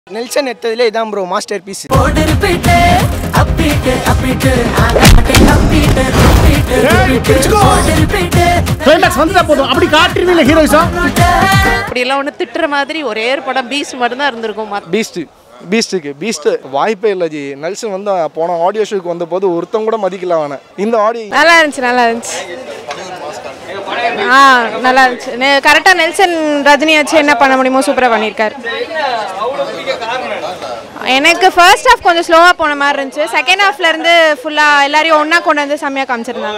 Nelson எடுத்ததுலே இதான் bro masterpiece போட்டு ரிப்பீட்டு அப்பிட்டு அப்பிட்டு ஆகாட்டே அப்பிட்டு ரிப்பீட்டு ரிப்பீட்டு போட்டு ரிப்பீட்டு கிளைமேக்ஸ் வந்துட்டா போதும் அப்படி காட்டுறீங்க ஹீரோயிஸா அப்படியெல்லாம் ஒன்று திட்டுற மாதிரி ஒரே ஒரு படம் பீஸ் மட்டும்தான் இருந்திருக்கும் மத்த- பீஸ்ட்டு பீஸ்ட்டுக்கு பீஸ்ட்டு வாய்ப்பே இல்லை ஜி நெல்சன் வந்து போன ஆடியோ ஷோக்கு வந்த போது ஒருத்தன் கூட மதிக்கல அவனை இந்த ஆடியோ நல்லா இருந்துச்சு நல்லா இருந்துச்சு ஆ நல்லா இருந்துச்சு கரெக்டாக நெல்சன் ரஜினி வச்சு என்ன பண்ண முடியுமோ சூப்பராக பண்ணியிருக்காரு எனக்கு ஃபர்ஸ்ட் ஹாஃப் கொஞ்சம் ஸ்லோவாக போன மாதிரி இருந்துச்சு செகண்ட் ஹாஃப்ல இருந்து ஃபுல்லாக எல்லாரையும் ஒன்றா கொண்டு வந்து செம்மையாக காமிச்சிருந்தாங்க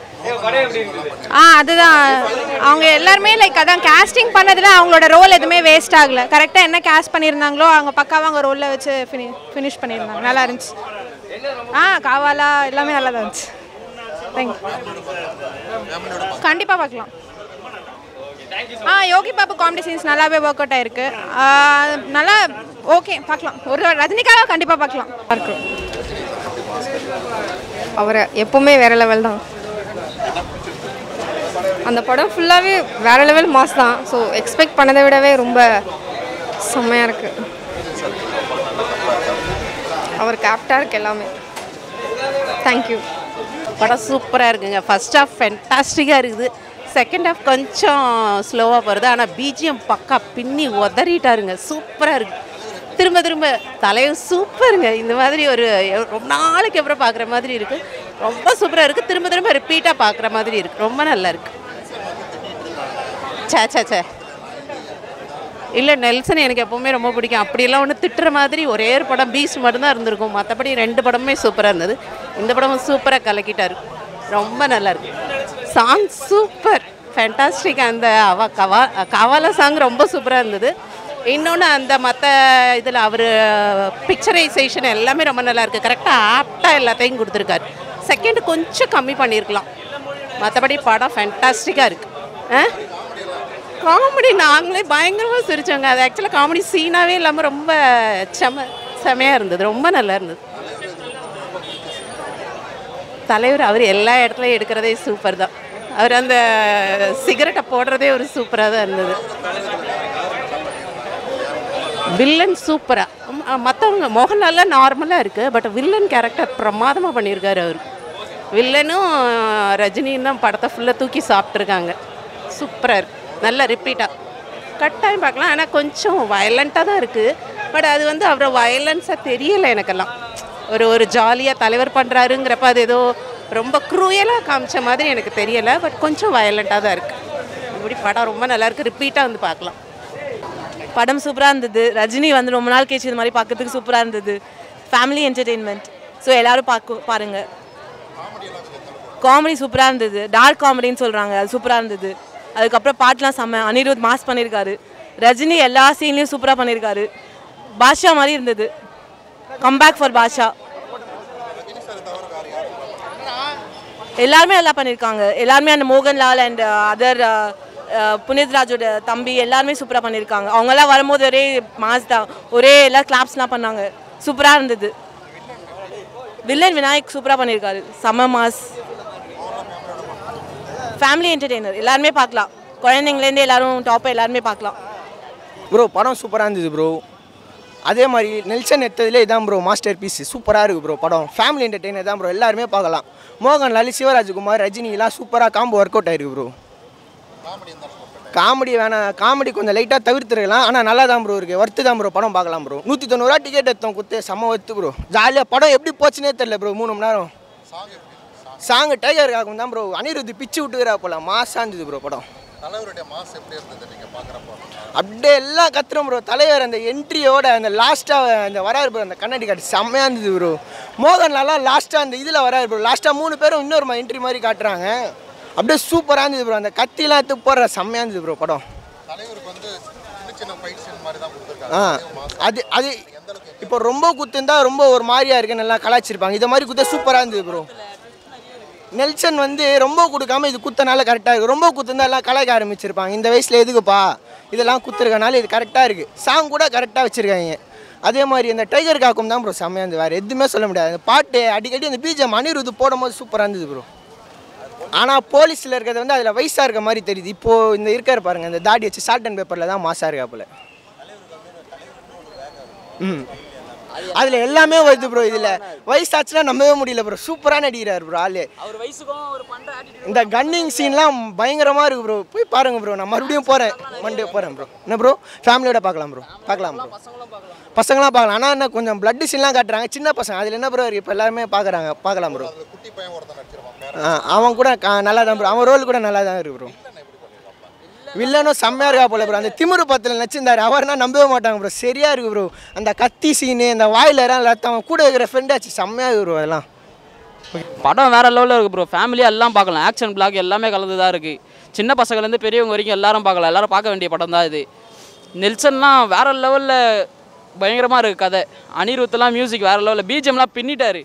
ஆ அதுதான் அவங்க எல்லாருமே லைக் அதான் கேஸ்டிங் பண்ணதில் அவங்களோட ரோல் எதுவுமே வேஸ்ட் ஆகல கரெக்டாக என்ன கேஸ்ட் பண்ணியிருந்தாங்களோ அவங்க பக்காவாக அவங்க ரோலில் வச்சு ஃபினி ஃபினிஷ் பண்ணியிருந்தாங்க நல்லா இருந்துச்சு ஆ காவாலா எல்லாமே நல்லா தான் இருந்துச்சு தேங்க்யூ கண்டிப்பாக பார்க்கலாம் ஆ யோகி பாபு காமெடி சீன்ஸ் நல்லாவே ஒர்க் அவுட் ஆயிருக்கு ஆ, நல்லா ஓகே பார்க்கலாம் ஒரு ரஜினிக்காக கண்டிப்பாக பார்க்கலாம் பார்க்கலாம் அவரை எப்பவுமே வேற லெவல் தான் அந்த படம் ஃபுல்லாகவே வேற லெவல் மாஸ் தான் ஸோ எக்ஸ்பெக்ட் பண்ணதை விடவே ரொம்ப செம்மையாக இருக்கு அவருக்கு ஆப்டாக இருக்கு எல்லாமே தேங்க்யூ படம் சூப்பராக இருக்குங்க ஃபர்ஸ்ட் ஹாஃப் ஃபென்டாஸ்டிக்காக இருக்குது செகண்ட் ஹாஃப் கொஞ்சம் ஸ்லோவாக போகிறது ஆனால் பிஜிஎம் பக்கா பின்னி உதறிட்டாருங்க சூப்பராக இருக்குது திரும்ப திரும்ப தலையும் சூப்பருங்க இந்த மாதிரி ஒரு ரொம்ப நாளைக்கு அப்புறம் பார்க்குற மாதிரி இருக்குது ரொம்ப சூப்பராக இருக்குது திரும்ப திரும்ப ரிப்பீட்டாக பார்க்குற மாதிரி இருக்குது ரொம்ப நல்லா இருக்குது சே சே சே இல்லை நெல்சன் எனக்கு எப்போவுமே ரொம்ப பிடிக்கும் அப்படியெல்லாம் ஒன்று திட்டுற மாதிரி ஒரே ஒரு படம் பீஸ் மட்டும்தான் இருந்திருக்கும் மற்றபடி ரெண்டு படமுமே சூப்பராக இருந்தது இந்த படமும் சூப்பராக கலக்கிட்டாரு ரொம்ப நல்லா இருக்கு சாங் சூப்பர் ஃபேண்டாஸ்டிக் அந்த அவ கவா கவால சாங் ரொம்ப சூப்பராக இருந்தது இன்னொன்று அந்த மற்ற இதில் அவர் பிக்சரைசேஷன் எல்லாமே ரொம்ப நல்லா இருக்குது கரெக்டாக ஆப்டாக எல்லாத்தையும் கொடுத்துருக்காரு செகண்ட் கொஞ்சம் கம்மி பண்ணியிருக்கலாம் மற்றபடி படம் ஃபேண்டாஸ்டிக்காக இருக்குது ஆ காமெடி நாங்களே பயங்கரமாக சிரிச்சோங்க அது ஆக்சுவலாக காமெடி சீனாகவே இல்லாமல் ரொம்ப செம செமையாக இருந்தது ரொம்ப நல்லா இருந்தது தலைவர் அவர் எல்லா இடத்துலையும் எடுக்கிறதே சூப்பர் தான் அவர் அந்த சிகரெட்டை போடுறதே ஒரு சூப்பராக தான் இருந்தது வில்லன் சூப்பராக மற்றவங்க மோகன்லால்லாம் நார்மலாக இருக்குது பட் வில்லன் கேரக்டர் பிரமாதமாக பண்ணியிருக்காரு அவர் வில்லனும் ரஜினியும் தான் படத்தை ஃபுல்லாக தூக்கி சாப்பிட்ருக்காங்க சூப்பராக இருக்கு நல்லா ரிப்பீட்டாக கட்டாயம் பார்க்கலாம் ஆனால் கொஞ்சம் வயலண்ட்டாக தான் இருக்குது பட் அது வந்து அவரை வயலன்ஸாக தெரியலை எனக்கெல்லாம் ஒரு ஒரு ஜாலியாக தலைவர் பண்ணுறாருங்கிறப்ப அது ஏதோ ரொம்ப க்ரூயலாக காமிச்ச மாதிரி எனக்கு தெரியலை பட் கொஞ்சம் வயலண்ட்டாக தான் இருக்குது இப்படி படம் ரொம்ப நல்லா இருக்கு ரிப்பீட்டாக வந்து பார்க்கலாம் படம் சூப்பராக இருந்தது ரஜினி வந்து ரொம்ப நாள் கழிச்சு இந்த மாதிரி பார்க்கறதுக்கு சூப்பராக இருந்தது ஃபேமிலி என்டர்டெயின்மெண்ட் ஸோ எல்லாரும் பார்க்க பாருங்க காமெடி சூப்பராக இருந்தது டார்க் காமெடின்னு சொல்கிறாங்க அது சூப்பராக இருந்தது அதுக்கப்புறம் பாட்டுலாம் செம்ம அனிருத் மாஸ் பண்ணியிருக்காரு ரஜினி எல்லா சீன்லேயும் சூப்பராக பண்ணியிருக்காரு பாஷா மாதிரி இருந்தது கம்பேக் ஃபார் பாஷா எல்லாருமே நல்லா பண்ணியிருக்காங்க எல்லாருமே அந்த மோகன்லால் அண்ட் அதர் புனித் ராஜோட தம்பி எல்லாருமே சூப்பராக பண்ணியிருக்காங்க அவங்கெல்லாம் வரும்போது ஒரே மாஸ் தான் ஒரே எல்லாம் கிளாப்ஸ்லாம் பண்ணாங்க சூப்பராக இருந்தது வில்லன் விநாயக் சூப்பராக பண்ணியிருக்காரு செம்ம மாஸ் ஃபேமிலி என்டர்டெய்னர் எல்லாருமே பார்க்கலாம் குழந்தைங்கலேருந்து எல்லாரும் டாப்பை எல்லாருமே பார்க்கலாம் ப்ரோ படம் சூப்பராக இருந்தது ப்ரோ அதே மாதிரி நெல்சன் எடுத்ததுலே இதான் ப்ரோ மாஸ்டர் பீஸ் சூப்பராக இருக்குது ப்ரோ படம் ஃபேமிலி என்டர்டெய்னர் தான் ப்ரோ எல்லாருமே பார்க்கலாம் மோகன்லால் சிவராஜ்குமார் ரஜினிலாம் சூப்பராக காம்போ ஒர்க் அவுட் ஆயிருக்கு ப்ரோ காமெடி வேணாம் காமெடி கொஞ்சம் லைட்டாக தவிர்த்துருக்கலாம் ஆனால் நல்லா தான் ப்ரோ இருக்குது ஒர்த்து தான் ப்ரோ படம் பார்க்கலாம் ப்ரோ நூற்றி தொண்ணூறுரூவா டிக்கெட் எடுத்தோம் குத்து செம்ம ஒர்த்து ப்ரோ ஜாலியாக படம் எப்படி போச்சுனே தெரில ப்ரோ மூணு மணி நேரம் சாங்கு டைகர் காக்கும் தான் ப்ரோ அனிருத் பிச்சு விட்டுக்கிறா போல மாசாக இருந்தது ப்ரோ படம் அப்படியே எல்லாம் கத்துறோம் ப்ரோ தலைவர் அந்த என்ட்ரியோட அந்த லாஸ்ட்டாக அந்த வராரு ப்ரோ அந்த கண்ணாடி காட்டு செம்மையாக இருந்தது ப்ரோ மோகன்லாலாம் லாஸ்ட்டாக அந்த இதில் வராரு ப்ரோ லாஸ்ட்டாக மூணு பேரும் இன்னொரு என்ட்ரி மாதிரி காட்டுறாங்க அப்படியே சூப்பராக இருந்தது ப்ரோ அந்த கத்திலாம் எடுத்து போடுற செம்மையாக இருந்தது ப்ரோ படம் ஆ அது அது இப்போ ரொம்ப குத்துந்தா ரொம்ப ஒரு மாதிரியா இருக்கு நல்லா கலாய்ச்சிருப்பாங்க இதை மாதிரி குத்த சூப்பராக இருந்தது ப்ரோ நெல்சன் வந்து ரொம்ப கொடுக்காம இது குத்தனால கரெக்டாக இருக்குது ரொம்ப குத்துந்தா எல்லாம் கலாய்க்க ஆரம்பிச்சிருப்பாங்க இந்த வயசில் எதுக்குப்பா இதெல்லாம் குத்துருக்கனால இது கரெக்டாக இருக்குது சாங் கூட கரெக்டாக வச்சுருக்காங்க அதே மாதிரி இந்த டைகர் காக்கும் தான் ப்ரோ செம்மையாக இருந்தது வேறு எதுவுமே சொல்ல முடியாது அந்த பாட்டு அடிக்கடி அந்த பிஜிஎம் அனிருத் போடும்போது சூப்பராக இருந்தது ப்ரோ ஆனால் போலீஸில் இருக்கிறது வந்து அதில் வயசாக இருக்க மாதிரி தெரியுது இப்போது இந்த இருக்கார் பாருங்க இந்த தாடி வச்சு சால்ட் அண்ட் பேப்பரில் தான் மாசாக இருக்காப்புல ம் அதில் எல்லாமே வருது ப்ரோ இதில் வயசாச்சுன்னா நம்பவே முடியல ப்ரோ சூப்பராக நடிக்கிறார் ப்ரோ ஆளு அவர் வயசுக்கும் அவர் பண்ற attitude இந்த கன்னிங் சீன்லாம் பயங்கரமாக இருக்கு ப்ரோ போய் பாருங்க ப்ரோ நான் மறுபடியும் போகிறேன் மண்டே போகிறேன் ப்ரோ என்ன ப்ரோ ஃபேமிலியோட பார்க்கலாம் ப்ரோ பார்க்கலாம் ப்ரோ பசங்களாம் பார்க்கலாம் ஆனால் என்ன கொஞ்சம் பிளட் சீன்லாம் காட்டுறாங்க சின்ன பசங்க அதில் என்ன ப்ரோ இருக்கு இப்போ எல்லாருமே பார்க்குறாங்க பார்க்கலாம் ப்ரோ ஆ அவன் கூட க- நல்லா தான் ப்ரோ அவன் ரோல் கூட நல்லா தான் இருக்கு ப்ரோ வில்லனும் செம்மையாக இருக்கா போல ப்ரோ அந்த திமிரு பத்தில் நச்சிருந்தாரு அவர்னா நம்பவே மாட்டாங்க ப்ரோ சரியா இருக்கு ப்ரோ அந்த கத்தி சீனு அந்த வாயில எல்லாம் ரத்தம் அவன் கூட இருக்கிற ஃப்ரெண்டாச்சு செம்மையாக இருக்கு ப்ரோ அதெல்லாம் படம் வேற லெவலில் இருக்குது ப்ரோ ஃபேமிலியாக எல்லாம் பார்க்கலாம் ஆக்ஷன் பிளாக் எல்லாமே கலந்து தான் இருக்குது சின்ன பசங்கள்லேருந்து பெரியவங்க வரைக்கும் எல்லாரும் பார்க்கலாம் எல்லாரும் பார்க்க வேண்டிய படம் தான் இது நெல்சன்லாம் வேற லெவலில் பயங்கரமாக இருக்குது கதை அனிருத்லாம் மியூசிக் வேற லெவலில் பிஜிஎம்லாம் பின்னிட்டாரு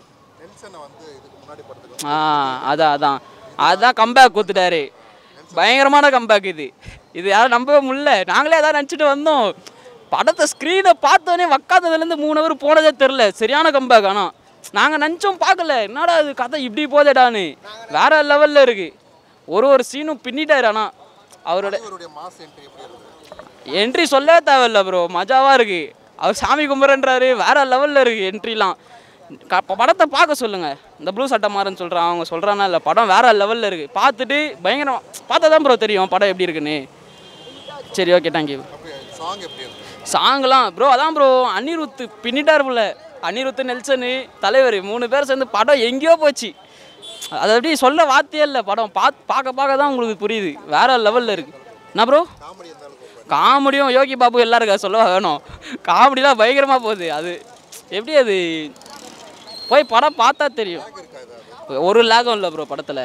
ஆ அதான் அதான் அதான் கம்பேக் கொடுத்துட்டாரு பயங்கரமான கம்பேக் இது இது யாரும் நம்பவே முடியல நாங்களே அதான் நினச்சிட்டு வந்தோம் படத்தை ஸ்க்ரீனை பார்த்தோன்னே வக்காததுலேருந்து மூணு ஹவர் போனதே தெரில சரியான கம்பேக் ஆனால் நாங்கள் நினச்சோம் பார்க்கல என்னடா இது கதை இப்படி போதேடான்னு வேற லெவலில் இருக்குது ஒரு ஒரு சீனும் பின்னிட்டாரு ஆனால் அவரோட என்ட்ரி சொல்லவே தேவையில்ல ப்ரோ மஜாவாக இருக்குது அவர் சாமி கும்பிட்றன்றாரு வேற லெவலில் இருக்குது என்ட்ரிலாம் க ப- படத்தை பார்க்க சொல்லுங்கள் இந்த ப்ளூ சட்டை மாறன்னு சொல்கிறான் அவங்க சொல்கிறானா இல்லை படம் வேற லெவலில் இருக்குது பார்த்துட்டு பயங்கரம் பார்த்தா தான் ப்ரோ தெரியும் படம் எப்படி இருக்குன்னு சரி ஓகே தேங்க்யூ சாங்லாம் ப்ரோ அதான் ப்ரோ அனிருத் பின்னிட்டார் போல அனிருத் நெல்சனு தலைவர் மூணு பேர் சேர்ந்து படம் எங்கேயோ போச்சு அது அப்படி சொல்ல வார்த்தையே இல்லை படம் பார்த்து பார்க்க பார்க்க தான் உங்களுக்கு புரியுது வேற லெவலில் இருக்குது என்ன ப்ரோ காமெடியும் யோகி பாபு எல்லாம் இருக்கா சொல்லவா வேணும் காமெடிலாம் பயங்கரமாக போகுது அது எப்படி அது போய் படம் பார்த்தா தெரியும் ஒரு லேகம் இல்லை ப்ரோ படத்தில்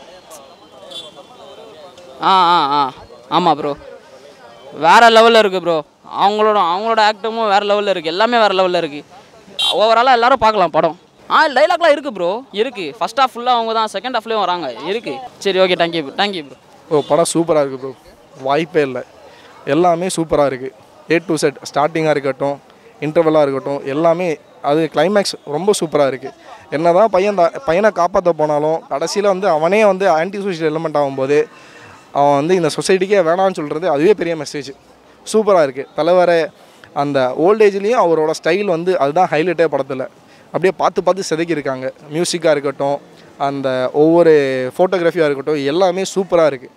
ஆ ஆ ஆ ஆமாம் ப்ரோ வேற லெவலில் இருக்குது ப்ரோ அவங்களோட அவங்களோட ஆக்டமும் வேற லெவலில் இருக்குது எல்லாமே வேற லெவலில் இருக்குது ஓவராலாக எல்லாரும் பார்க்கலாம் படம் ஆ டைலாக்லாம் இருக்குது ப்ரோ இருக்குது ஃபர்ஸ்ட் ஹாஃப் ஃபுல்லாக அவங்க தான் செகண்ட் ஹாஃப்லேயும் வராங்க இருக்குது சரி ஓகே தேங்க்யூ தேங்க்யூ ப்ரோ ஓ படம் சூப்பராக இருக்குது ப்ரோ வாய்ப்பே இல்லை எல்லாமே சூப்பராக இருக்குது ஏ டு செட் ஸ்டார்டிங்காக இருக்கட்டும் இன்டர்வலாக இருக்கட்டும் எல்லாமே அது கிளைமேக்ஸ் ரொம்ப சூப்பராக இருக்குது என்ன தான் பையன் தான் பையனை காப்பாற்ற போனாலும் கடைசியில் வந்து அவனே வந்து ஆன்டி சோஷியல் எலிமெண்ட் ஆகும்போது அவன் வந்து இந்த சொசைட்டிக்கே வேணாம்னு சொல்கிறது அதுவே பெரிய மெசேஜ் சூப்பராக இருக்குது தலைவரை அந்த ஓல்டேஜ்லேயும் அவரோட ஸ்டைல் வந்து அதுதான் ஹைலைட்டே படத்தில் அப்படியே பார்த்து பார்த்து செதுக்கியிருக்காங்க மியூசிக்காக இருக்கட்டும் அந்த ஒவ்வொரு ஃபோட்டோகிராஃபியாக இருக்கட்டும் எல்லாமே சூப்பராக இருக்குது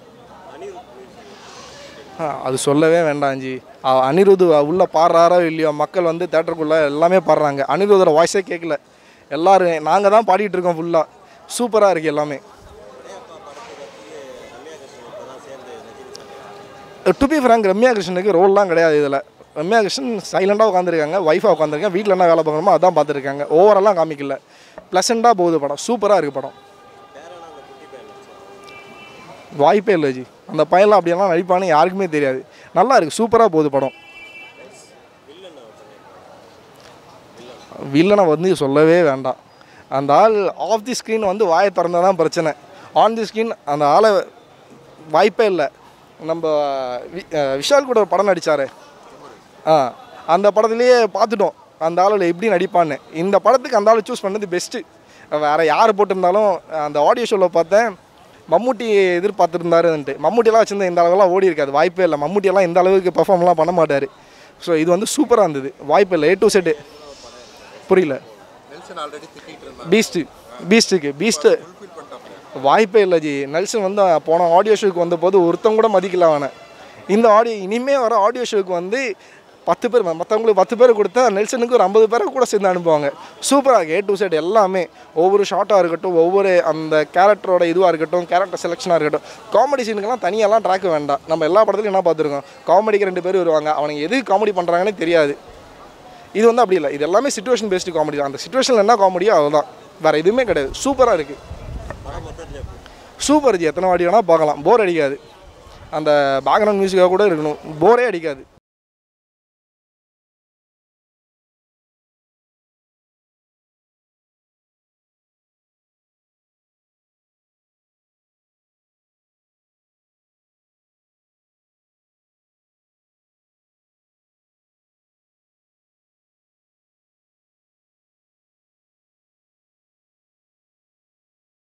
ஆ, அது சொல்லவே வேண்டாம் ஜி அ- அனிருத் உள்ள பாடுறாரோ இல்லையோ மக்கள் வந்து தேட்டருக்குள்ளே எல்லாமே பாடுறாங்க அனிருத்தோட வாய்ஸே கேட்கல எல்லாரும் நாங்கள் தான் பாடிட்டு இருக்கோம் ஃபுல்லாக சூப்பராக இருக்குது எல்லாமே டு பி ஃப்ராங்க் ரம்யா கிருஷ்ணனுக்கு ரோல்லாம் கிடையாது இதில் ரம்யா கிருஷ்ணன் சைலண்டாக உட்காந்துருக்காங்க ஒய்ஃபாக உட்காந்துருக்காங்க வீட்டில் என்ன வேலை பார்க்கணுமோ அதான் பார்த்துருக்காங்க ஓவரெல்லாம் காமிக்கல ப்ளசண்ட்டாக போகுது படம் சூப்பராக இருக்குது படம் வாய்ப்பே இல்லை ஜி அந்த பையன்லாம் அப்படியெல்லாம் நடிப்பான்னு யாருக்குமே தெரியாது நல்லா இருக்குது சூப்பராக போகுது படம் வில்லனை வந்து சொல்லவே வேண்டாம் அந்த ஆள் ஆஃப் தி ஸ்க்ரீன் வந்து வாயை திறந்தால் தான் பிரச்சனை ஆன் தி ஸ்க்ரீன் அந்த ஆளை வாய்ப்பே இல்லை நம்ம வி- அஹ் விஷால் கூட ஒரு படம் நடித்தார் ஆ அந்த படத்துலேயே பார்த்துட்டோம் அந்த ஆளில் எப்படி நடிப்பான்னு இந்த படத்துக்கு அந்த ஆள் சூஸ் பண்ணது பெஸ்ட்டு வேறு யார் போட்டிருந்தாலும் அந்த ஆடியோ ஷோவில் பார்த்தேன் மம்முட்டி எதிர்பார்த்துருந்தாருன்ட்டு மம்முட்டியெல்லாம் வச்சிருந்தா இந்த அளவுலாம் ஓடி இருக்காது வாய்ப்பே இல்லை மம்முட்டியெல்லாம் இந்த அளவுக்கு பெர்ஃபார்ம்லாம் பண்ண மாட்டார் ஸோ இது வந்து சூப்பராக இருந்தது வாய்ப்பே இல்லை ஏ டு செட்டு புரியல பீஸ்ட்டு பீஸ்ட்டுக்கு பீஸ்ட்டு வாய்ப்பே இல்லை ஜி நெல்சன் வந்து போன ஆடியோ ஷோக்கு வந்தபோது ஒருத்தங்க கூட மதிக்கல அவனை இந்த ஆடியோ இனிமே வர ஆடியோ ஷோக்கு வந்து பத்து பேர் மற்றவங்களுக்கு பத்து பேர் கொடுத்தா நெல்சனுக்கு ஒரு ஐம்பது பேரை கூட சேர்ந்து அனுப்புவாங்க சூப்பராக ஏ டு சைடு எல்லாமே ஒவ்வொரு ஷார்ட்டாக இருக்கட்டும் ஒவ்வொரு அந்த கேரக்டரோட இதுவாக இருக்கட்டும் கேரக்டர் செலெக்ஷனாக இருக்கட்டும் காமெடி சீனுக்கெல்லாம் தனியாலாம் ட்ராக் வேண்டாம் நம்ம எல்லா படத்துலையும் என்ன பார்த்துருக்கோம் காமெடிக்கு ரெண்டு பேர் வருவாங்க அவனுங்க எது காமெடி பண்ணுறாங்கன்னே தெரியாது இது வந்து அப்படி இல்லை இது எல்லாமே சுச்சுவேஷன் பேஸ்டு காமெடி தான் அந்த சுச்சுவேஷனில் என்ன காமெடியோ அதுதான் வேறு எதுவுமே கிடையாது சூப்பராக இருக்குது சூப்பர் ஜி எத்தனை வாட்டி வேணால் பார்க்கலாம் போர் அடிக்காது அந்த பேக்ரவுண்ட் மியூசிக்காக கூட இருக்கணும் போரே அடிக்காது